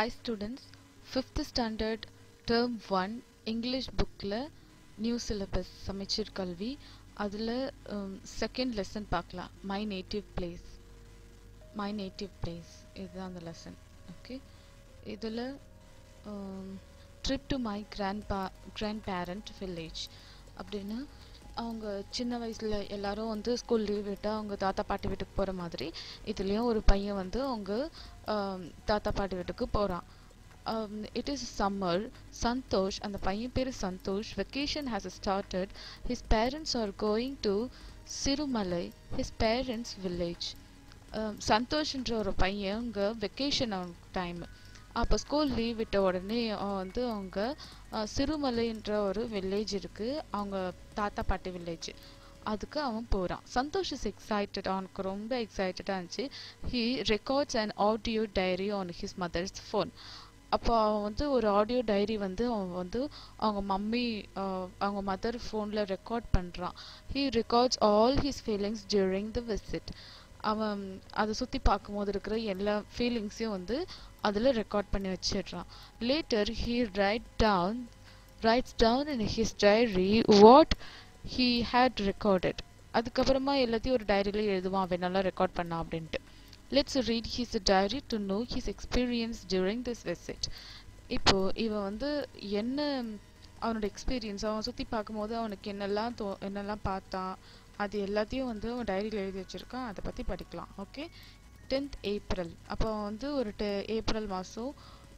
Hi students fifth standard term one English புக்கில் new syllabus சமச்சீர் கல்வி அதில் செகண்ட் லெசன் பார்க்கலாம் my native place my native place இதுதான் அந்த லெசன் ஓகே இதில் trip to my grandpa grandparent village அப்படின்னு அவங்க சின்ன வயசில் எல்லாரும் வந்து ஸ்கூல் லீவ் விட்டால் அவங்க தாத்தா பாட்டி வீட்டுக்கு போகிற மாதிரி இதுலேயும் ஒரு பையன் வந்து அவங்க தாத்தா பாட்டி வீட்டுக்கு போகிறான் இட் இஸ் சம்மர் சந்தோஷ் அந்த பையன் பேர் Santhosh vacation has started his parents are going to Sirumalai his parents village சந்தோஷ்ன்ற ஒரு பையன் அங்கே வெக்கேஷன் டைம் அப்போ ஸ்கூல் லீவ் விட்ட உடனே வந்து அவங்க சிறுமலைன்ற ஒரு வில்லேஜ் இருக்கு அவங்க தாத்தா பாட்டி வில்லேஜ் அதுக்கு அவன் போகிறான் சந்தோஷ் இஸ் எக்ஸைட்டட் அவனுக்கு ரொம்ப எக்ஸைட்டடாக இருந்துச்சு he records and audio diary on his mother's phone அப்போ அவன் வந்து ஒரு ஆடியோ டைரி வந்து அவன் வந்து அவங்க மம்மி அவங்க மதர் ஃபோனில் ரெக்கார்ட் பண்ணுறான் he records all his feelings during the visit அவன் அதை சுற்றி பார்க்கும்போது இருக்கிற எல்லா ஃபீலிங்ஸையும் வந்து அதில் ரெக்கார்ட் பண்ணி வச்சிடுறான் later he write down writes down in his diary what he had recorded அதுக்கப்புறமா எல்லாத்தையும் ஒரு டைரியில் எழுதுவான் அவன் நல்லா ரெக்கார்ட் பண்ணான் அப்படின்ட்டு let's read his diary to know his experience during this visit இப்போ இவன் வந்து என்ன அவனோட எக்ஸ்பீரியன்ஸ் அவன் சுற்றி பார்க்கும்போது அவனுக்கு என்னெல்லாம் தோ என்னெல்லாம் பார்த்தான் அது எல்லாத்தையும் வந்து அவன் டைரியில் எழுதி வச்சுருக்கான் அதை பற்றி படிக்கலாம் ஓகே டென்த் ஏப்ரல் அப்போ வந்து ஒரு டெ ஏப்ரல் மாதம்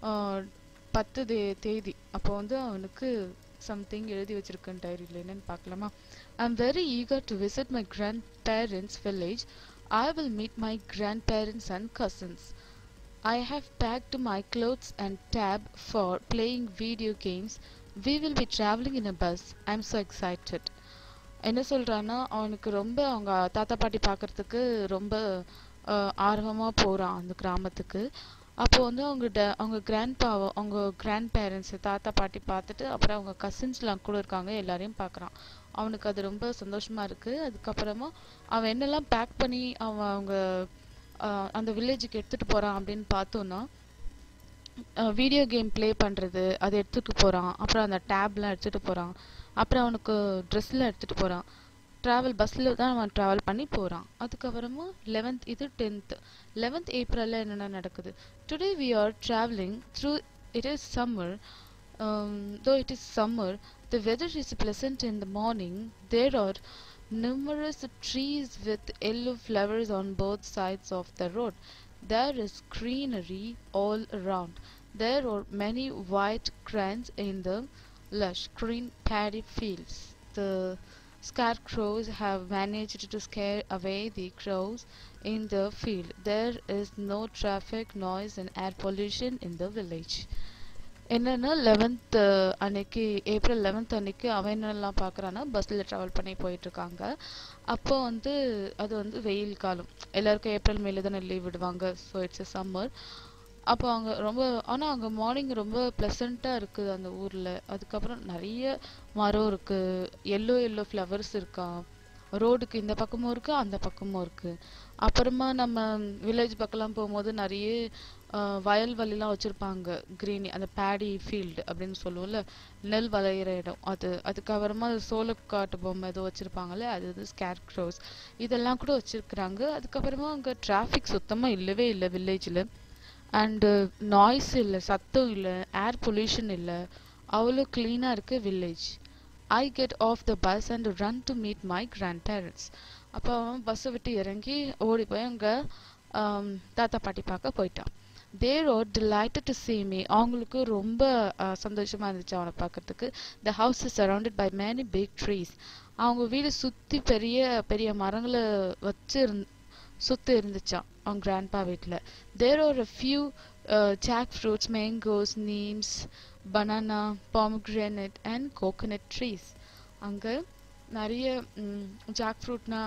பத்து தே தேதி அப்போ வந்து அவனுக்கு சம்திங் எழுதி வச்சிருக்கேன் டைரியில் என்னன்னு பார்க்கலாமா I am very eager to visit my grandparents village I will meet my grandparents and cousins I have packed my clothes and tab for playing video games we will be travelling in a bus I am so excited என்ன சொல்கிறான்னா அவனுக்கு ரொம்ப அவங்க தாத்தா பாட்டி பார்க்குறதுக்கு ரொம்ப ஆர்வமாக போகிறான் அந்த கிராமத்துக்கு அப்போ வந்து அவங்க ட அவங்க கிராண்ட் பாவை அவங்க கிராண்ட் பேரண்ட்ஸ் தாத்தா பாட்டி பார்த்துட்டு அப்புறம் அவங்க கசின்ஸ்லாம் கூட இருக்காங்க எல்லாரையும் பார்க்குறான் அவனுக்கு அது ரொம்ப சந்தோஷமாக இருக்குது அதுக்கப்புறமா அவன் என்னெல்லாம் பேக் பண்ணி அவன் அவங்க அந்த வில்லேஜுக்கு எடுத்துகிட்டு போகிறான் அப்படின்னு பார்த்தோன்னா வீடியோ கேம் ப்ளே பண்ணுறது அதை எடுத்துகிட்டு போகிறான் அப்புறம் அந்த டேப்லாம் எடுத்துகிட்டு போகிறான் அப்புறம் அவனுக்கு ட்ரெஸ்ஸில் எடுத்துகிட்டு போகிறான் ட்ராவல் பஸ்ஸில் தான் அவன் ட்ராவல் பண்ணி போகிறான் அதுக்கப்புறமா லெவன்த் இது டென்த் லெவன்த் ஏப்ரலில் என்னென்ன நடக்குது today we are travelling through it is summer though it is summer the weather is pleasant in the morning there are numerous trees with yellow flowers on both sides of the road. There is greenery all around. There are many white cranes in the lush green paddy fields. The scarecrows have managed to scare away the crows in the field. There is no traffic noise and air pollution in the village. என்னன்னா eleventh அன்னைக்கு April eleventh அன்னைக்கு அவன் என்னெல்லாம் பார்க்குறான்னா பஸ்ஸில் travel பண்ணி போயிட்டுருக்காங்க அப்போ வந்து அது வந்து வெயில் காலம் எல்லாருக்கும் ஏப்ரல் மேலே தானே லீவ் விடுவாங்க ஸோ இட்ஸ் எ சம்மர் அப்போ அங்கே ரொம்ப ஆனால் அங்கே மார்னிங் ரொம்ப ப்ளசண்ட்டாக இருக்குது அந்த ஊரில் அதுக்கப்புறம் நிறைய மரம் இருக்குது எல்லோ எல்லோ ஃப்ளவர்ஸ் இருக்கா ரோடுக்கு இந்த பக்கமும் இருக்குது அந்த பக்கமும் இருக்குது அப்புறமா நம்ம வில்லேஜ் பக்கம்லாம் போகும்போது நிறைய வயல்வெளிலாம் வச்சுருப்பாங்க க்ரீனி அந்த பேடி ஃபீல்டு அப்படின்னு சொல்லுவோம்ல நெல் விளையிற இடம் அது அதுக்கப்புறமா சோளக்காட்டு பொம்மை ஏதோ வச்சுருப்பாங்கல்ல அது வந்து ஸ்கேர் க்ரோஸ் இதெல்லாம் கூட வச்சுருக்குறாங்க அதுக்கப்புறமா அங்கே டிராஃபிக் சுத்தமாக இல்லவே இல்லை வில்லேஜில் அண்டு நாய்ஸ் இல்லை சத்தம் இல்லை ஏர் பொல்யூஷன் இல்லை அவ்வளோ க்ளீனாக இருக்குது village I get off the bus and run to meet my grandparents அப்போ அவன் பஸ்ஸை விட்டு இறங்கி ஓடி போய் அங்கே தாத்தா பாட்டி பார்க்க போயிட்டான் there are delighted to see me அவங்களுக்கு ரொம்ப சந்தோஷமாக இருந்துச்சு அவனை பார்க்கறதுக்கு the house is surrounded by many big trees அவங்க வீடு சுற்றி பெரிய பெரிய மரங்களை வச்சு இருந் சுற்றி இருந்துச்சான் அவங்க கிராண்ட்பா வீட்டில் there are a few jack fruits mangoes neems banana pomegranate and coconut trees அங்கே நிறைய ஜாக் ஃப்ரூட்னா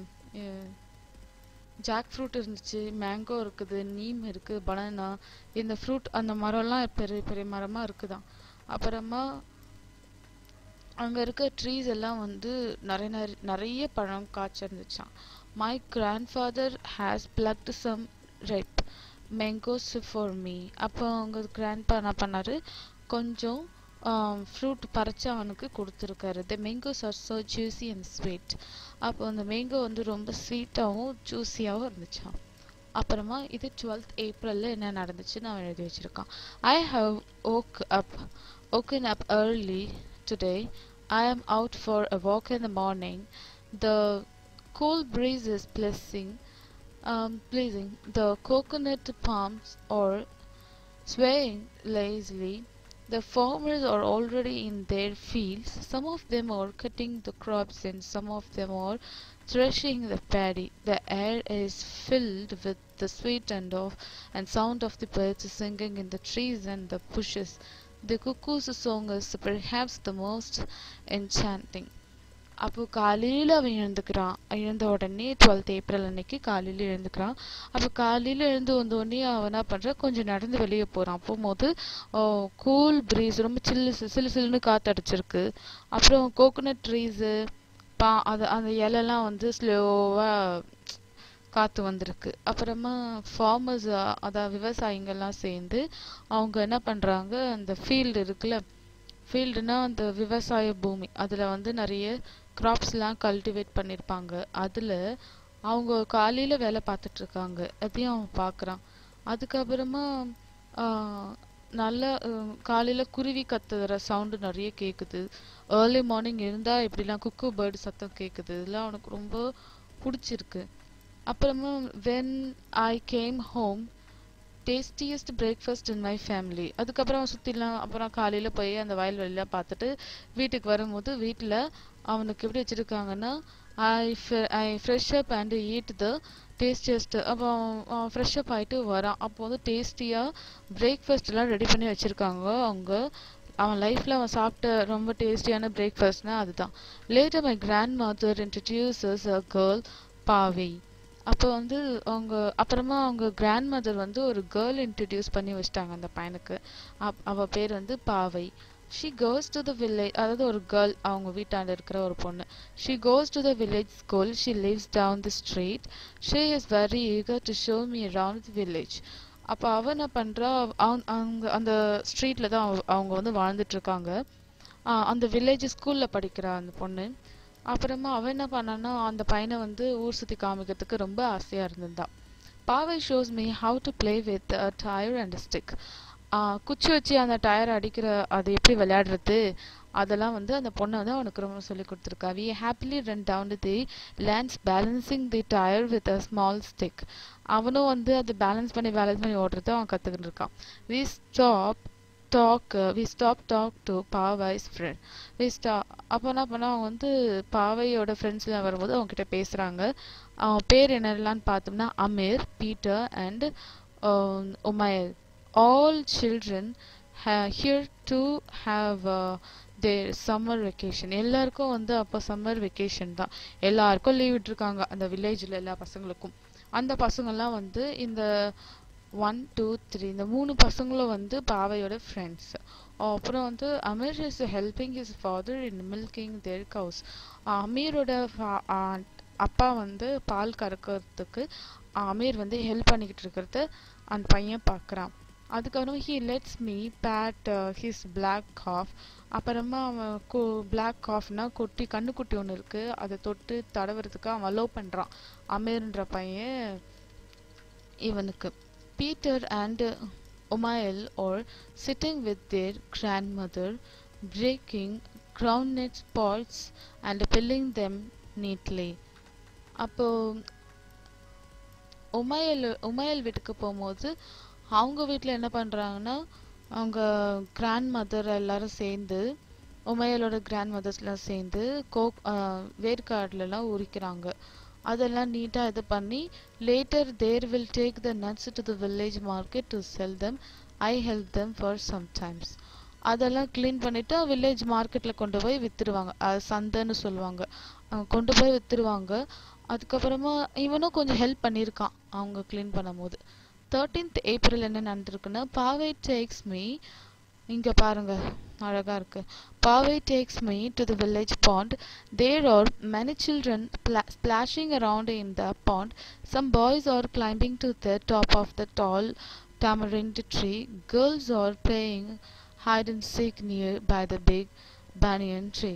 ஜாக் ஃப்ரூட் இருந்துச்சு மேங்கோ இருக்குது நீம் இருக்குது பனானா இந்த ஃப்ரூட் அந்த மரம்லாம் பெரிய பெரிய மரமாக இருக்குதான் அப்புறமா அங்கே இருக்க ட்ரீஸ் எல்லாம் வந்து நிறைய நிறைய நிறைய பழம் காய்ச்சி இருந்துச்சான் my grandfather has plucked some ripe mangoes for me அப்போ அவங்க கிராண்ட்பா என்ன பண்ணாரு கொஞ்சம் ஃப்ரூட் பறிச்சு அவனுக்கு கொடுத்துருக்காரு the mangoes are so juicy and sweet அப்போ அந்த மேங்கோ வந்து ரொம்ப ஸ்வீட்டாகவும் ஜூஸியாகவும் இருந்துச்சாம் அப்புறமா இது டுவெல்த் ஏப்ரலில் என்ன நடந்துச்சுன்னு அவன் எழுதி வச்சிருக்கான் I have woke up woken up early today I am out for a walk in the morning the cool breeze is blessing um, pleasing the coconut palms are swaying lazily the farmers are already in their fields some of them are cutting the crops and some of them are threshing the paddy the air is filled with the sweet and of and sound of the birds singing in the trees and the bushes the cuckoo's song is perhaps the most enchanting அப்போ காலையில அவன் எழுந்துக்கிறான் எழுந்த உடனே twelfth April அன்னைக்கு காலையில எழுந்துக்கிறான் அப்போ காலையில எழுந்து வந்த உடனே அவன் என்ன பண்றான் கொஞ்சம் நடந்து வெளியே போறான் போகும்போது கூல் பிரீஸ் ரொம்ப சில்லு சிலு சிலுன்னு காத்து அடிச்சிருக்கு அப்புறம் கோகோனட் ட்ரீஸ் பா அது அந்த இலைலாம் வந்து ஸ்லோவா காத்து வந்திருக்கு அப்புறமா ஃபார்மர்ஸ் அதாவது விவசாயிங்கெல்லாம் சேர்ந்து அவங்க என்ன பண்றாங்க அந்த ஃபீல்டு இருக்குல்ல ஃபீல்டுனா அந்த விவசாய பூமி அதுல வந்து நிறைய கிராப்ஸ்லாம் கல்டிவேட் பண்ணியிருப்பாங்க அதுல அவங்க காலையில வேலை பார்த்துட்டு இருக்காங்க அதையும் அவன் பார்க்கறான் அதுக்கப்புறமா ஆஹ் நல்ல ஹம், காலையில குருவி கத்துற சவுண்டு நிறைய கேக்குது ஏர்லி மார்னிங் இருந்தா இப்படிலாம் குக்கு பேர்டு சத்தம் கேக்குது இதெல்லாம் அவனுக்கு ரொம்ப பிடிச்சிருக்கு அப்புறமா when I came home tastiest breakfast in my family அதுக்கப்புறம் சுற்றிலாம் அப்புறம் காலையில் போய் அந்த வயல்வெளிலாம் பார்த்துட்டு வீட்டுக்கு வரும்போது வீட்டில் அவனுக்கு எப்படி வச்சுருக்காங்கன்னா I I fresh up and eat the tastiest அப்போ அவன் ஃப்ரெஷ் அப் ஆகிட்டு வரான் அப்போ வந்து டேஸ்டியாக பிரேக்ஃபாஸ்ட்லாம் ரெடி பண்ணி வச்சுருக்காங்க அவங்க அவன் லைஃப்பில் அவன் சாப்பிட்ட ரொம்ப டேஸ்டியான பிரேக்ஃபாஸ்ட்னா அதுதான் later my grandmother introduces a girl Paavai அப்போ வந்து அவங்க அப்புறமா அவங்க கிராண்ட் மதர் வந்து ஒரு கேர்ள் இன்ட்ரடியூஸ் பண்ணி வச்சிட்டாங்க அந்த பையனுக்கு அப்- அவ பேர் வந்து Paavai she goes to the village அதாவது ஒரு கேர்ள் அவங்க வீட்டாண்ட இருக்கிற ஒரு பொண்ணு she goes to the village school she lives down the street she is very eager to show me around the village அப்போ அவ என்ன பண்றா அவங்க அவங்க அந்த ஸ்ட்ரீட்ல தான் அவ- அவங்க வந்து வாழ்ந்துட்டு இருக்காங்க ஆஹ் அந்த வில்லேஜ் ஸ்கூல்ல படிக்கிறா அந்த பொண்ணு அப்புறமா அவ என்ன பண்ணான்னா அந்த பையனை வந்து ஊர் சுத்தி காமிக்கிறதுக்கு ரொம்ப ஆசையா இருந்திருந்தா Paavai shows me how to play with a tyre and stick குச்சி வச்சு அந்த டயர் அடிக்கிற அது எப்படி விளையாடுறது அதெல்லாம் வந்து அந்த பொண்ணு வந்து அவனுக்கு ரொம்ப சொல்லி கொடுத்துருக்கா we happily run down the lands balancing the tyre with a small stick அவனும் வந்து அது பேலன்ஸ் பண்ணி பேலன்ஸ் பண்ணி ஓடுறத அவன் கத்துக்கிட்டு இருக்கான் we stop talk we stop talk to Paavai's friend we ஸ்டா அப்போ என்ன பண்ணா அவங்க வந்து பாவையோட ஃப்ரெண்ட்ஸ்லாம் வரும்போது அவங்க கிட்ட பேசுறாங்க அவன் பேர் என்னெல்லாம் பார்த்தோம்னா Amir Peter and Umayal all children here to have their summer vacation எல்லாருக்கும் வந்து அப்போ சம்மர் வெக்கேஷன் தான் எல்லாருக்கும் லீவ் விட்டுருக்காங்க அந்த வில்லேஜில் எல்லா பசங்களுக்கும் அந்த பசங்கள்லாம் வந்து இந்த ஒன் டூ த்ரீ இந்த மூணு பசங்களும் வந்து பாவையோட ஃப்ரெண்ட்ஸ் அப்புறம் வந்து Amir is helping his father in milking their cows அமீரோட fa- ஆ- அப்பா வந்து பால் கறக்கிறதுக்கு அமீர் வந்து ஹெல்ப் பண்ணிக்கிட்டு இருக்கிறத அந்த பையன் பார்க்குறான் அதுக்கப்புறம் he lets me pat his black calf அப்புறமா அவன் கு பிளாக் காஃப்னா குட்டி கண்ணுக்குட்டி ஒன்று இருக்கு அதை தொட்டு தடவுறதுக்கு அவன் அலோவ் பண்ணுறான் அமீர்ன்ற பையன் இவனுக்கு Peter and Umayal or sitting with their grandmother breaking groundnut pots and filling them neatly அப்போ உமையல் உமையல் வீட்டுக்கு போகும்போது அவங்க வீட்டில் என்ன பண்ணுறாங்கன்னா அவங்க கிராண்ட் மதர் எல்லாரும் சேர்ந்து உமையலோட கிராண்ட் மதர்ஸ்லாம் சேர்ந்து கோக் வேர்க்காடுலலாம் உரிக்கிறாங்க அதெல்லாம் நீட்டாக இது பண்ணி later there will take the nuts to the village market to sell them I help them for sometimes அதெல்லாம் க்ளீன் பண்ணிட்டு வில்லேஜ் மார்க்கெட்டில் கொண்டு போய் வித்துருவாங்க அது சந்தைன்னு சொல்லுவாங்க அங்க கொண்டு போய் வித்துருவாங்க அதுக்கப்புறமா இவனும் கொஞ்சம் ஹெல்ப் பண்ணியிருக்கான் அவங்க க்ளீன் பண்ணும்போது தேர்ட்டீன்த் ஏப்ரல் என்ன நடந்திருக்குன்னா பாவை டேக்ஸ் மீ இங்க பாருங்க அழகா இருக்கு Pavai takes me to the village pond. There are many children pla- splashing around in the pond. Some boys are climbing to the top of the tall tamarind tree. Girls are playing hide and seek near by the big banyan tree.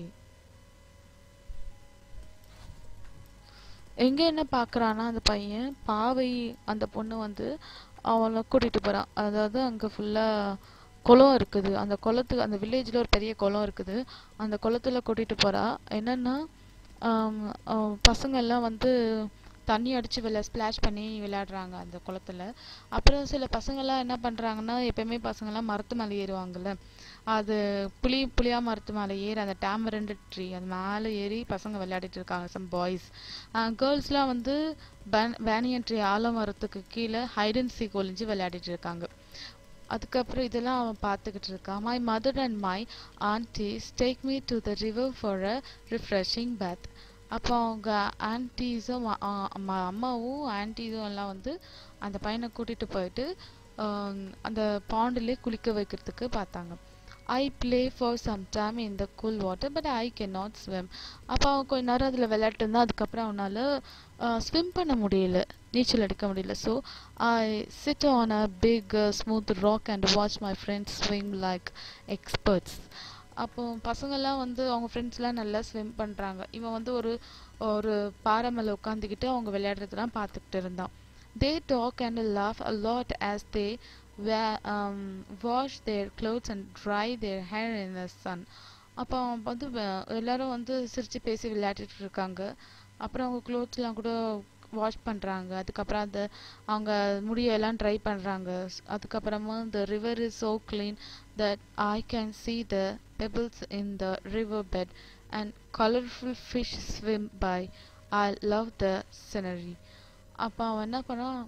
எங்க என்ன பாக்குறான்னா அந்த பையன் பாவை அந்த பொண்ணு வந்து அவனை கூட்டிட்டு போறான் அதாவது அங்க ஃபுல்லா குளம் இருக்குது அந்த குளத்துக்கு அந்த வில்லேஜ்ல ஒரு பெரிய குளம் இருக்குது அந்த குளத்துல கூட்டிட்டு போறா என்னன்னா ஆம், ஆம், பசங்க எல்லாம் வந்து தண்ணி அடிச்சு விளை ஸ்பிளாஷ் பண்ணி விளையாடுறாங்க அந்த குளத்துல அப்புறம் சில பசங்க எல்லாம் என்ன பண்றாங்கன்னா எப்பயுமே பசங்க எல்லாம் மரத்து மேல ஏறுவாங்கல்ல அது புளி புளியா மரத்து மேல ஏறி அந்த டேமரண்ட் ட்ரீ அது மேல ஏறி பசங்க விளையாடிட்டு இருக்காங்க சம் பாய்ஸ் கேர்ள்ஸ்லாம் வந்து பேனியன் ட்ரீ ஆலமரத்துக்கு கீழே ஹைட் அண்ட் சீக் ஒளிஞ்சு விளையாடிட்டு இருக்காங்க அதுக்கப்புறம் இதெல்லாம் அவன் பார்த்துக்கிட்டு இருக்கான் my mother and my aunties take me to the river for a refreshing bath அப்போ அவங்க ஆன்டிஸும் அம்மாவும் ஆன்டிஸும் எல்லாம் வந்து அந்த பையனை கூட்டிட்டு போயிட்டு ஆம், அந்த பாண்டிலே குளிக்க வைக்கிறதுக்கு பார்த்தாங்க I play for some time in the cool water but I can not swim அப்போ அவன் கொஞ்ச நேரம் அதில் விளையாட்டு இருந்தா அதுக்கப்புறம் அவனால ஸ்விம் பண்ண முடியல நீச்சல் அடிக்க முடியல so I sit on a big smooth rock and watch my friends swim like experts அப்போ பசங்கெல்லாம் வந்து அவங்க ஃப்ரெண்ட்ஸ்லாம் நல்லா ஸ்விம் பண்ணுறாங்க இவன் வந்து ஒரு ஒரு பாறை மேலே உட்காந்துக்கிட்டு அவங்க விளையாடுறதெல்லாம் பார்த்துக்கிட்டு இருந்தான் they talk and laugh a lot as they wear, um, wash their clothes and dry their hair in the sun அப்போ அவன் வந்து வ- எல்லாரும் வந்து சிரிச்சு பேசி விளையாடிட்டு இருக்காங்க அப்புறம் அவங்க clothes-லாம் கூட வாஷ் பண்றாங்க அதுக்கப்புறம் அந்த அவங்க முடியெல்லாம் ட்ரை பண்றாங்க ஸ்- அதுக்கப்புறமா the river is so clean that I can see the pebbles in the river bed and colorful fish swim by. I love the scenery. அப்போ அவன் என்ன பண்ணான்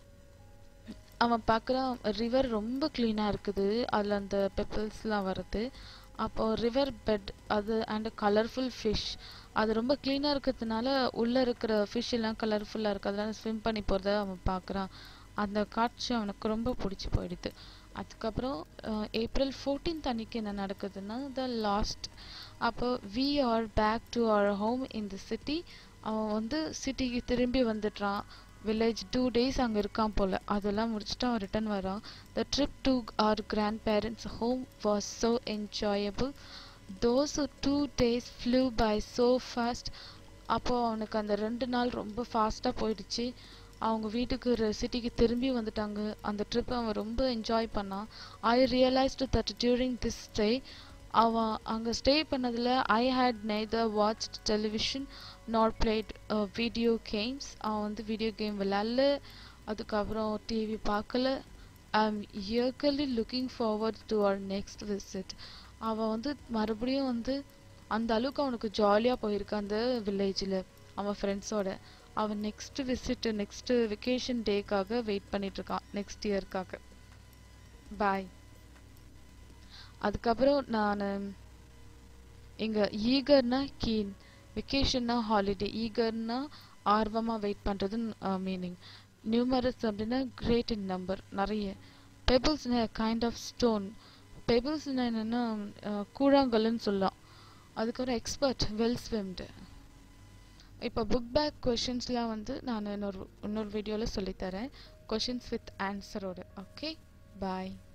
அவன் பார்க்குறான் ரிவர் ரொம்ப க்ளீனாக இருக்குது அதில் அந்த பெப்பிள்ஸ்லாம் வருது அப்போ ரிவர் பெட் அது அண்ட் கலர்ஃபுல் ஃபிஷ் அது ரொம்ப க்ளீனாக இருக்கிறதுனால உள்ளே இருக்கிற ஃபிஷ் எல்லாம் கலர்ஃபுல்லாக இருக்கு அதெல்லாம் ஸ்விம் பண்ணி போகிறத அவன் பார்க்குறான் அந்த காட்சி அவனுக்கு ரொம்ப பிடிச்சி போயிடுது அதுக்கப்புறம் ஏப்ரல் 14th அன்னைக்கு என்ன நடக்குதுன்னா த லாஸ்ட் அப்போ we are back to our home in the city அவன் வந்து சிட்டிக்கு திரும்பி வந்துட்டான் வில்லேஜ் டூ டேஸ் அங்கே இருக்கான் போல அதெல்லாம் முடிச்சுட்டு அவன் ரிட்டர்ன் வரான் the trip to our grandparents home was so enjoyable those two days flew by so fast அப்போ அவனுக்கு அந்த ரெண்டு நாள் ரொம்ப ஃபாஸ்ட்டாக போயிடுச்சு அவங்க வீட்டுக்கு சிட்டிக்கு திரும்பி வந்துட்டாங்க அந்த ட்ரிப் அவன் ரொம்ப என்ஜாய் பண்ணான் I realised that during this stay அவன் அங்கே ஸ்டே பண்ணதில் I had neither watch television not played video games அவன் வந்து வீடியோ கேம் விளையாடல அதுக்கப்புறம் டிவி பார்க்கல ஐ எம் இயர்கலி looking forward to our next visit அவன் வந்து மறுபடியும் வந்து அந்த அளவுக்கு அவனுக்கு ஜாலியாக போயிருக்கு அந்த வில்லேஜில் அவன் ஃப்ரெண்ட்ஸோட அவன் நெக்ஸ்ட் விசிட் நெக்ஸ்ட் வெக்கேஷன் டேக்காக வெயிட் பண்ணிட்டு இருக்கான் நெக்ஸ்ட் இயர்க்காக பாய் அதுக்கப்புறம் நான் இங்க ஈகர்னா கீன் வெக்கேஷன்னா ஹாலிடே ஈகர்னா ஆர்வமா வெயிட் பண்றதுன்னு மீனிங் நியூமரஸ் அப்படின்னா கிரேட் இன் நம்பர் நிறைய பெபிள்ஸ்னா கைண்ட் ஆஃப் ஸ்டோன் பெபிள்ஸ்னா என்னன்னா அஹ், கூழாங்கல்லுன்னு சொல்லலாம் அதுக்கப்புறம் எக்ஸ்பர்ட் வெல் ஸ்விம்டு இப்போ புக் பேக் கொஷின்ஸ்லாம் வந்து நான் இன்னொரு இன்னொரு வீடியோவில் சொல்லித்தரேன் கொஷின்ஸ் வித் ஆன்சரோட ஓகே பாய்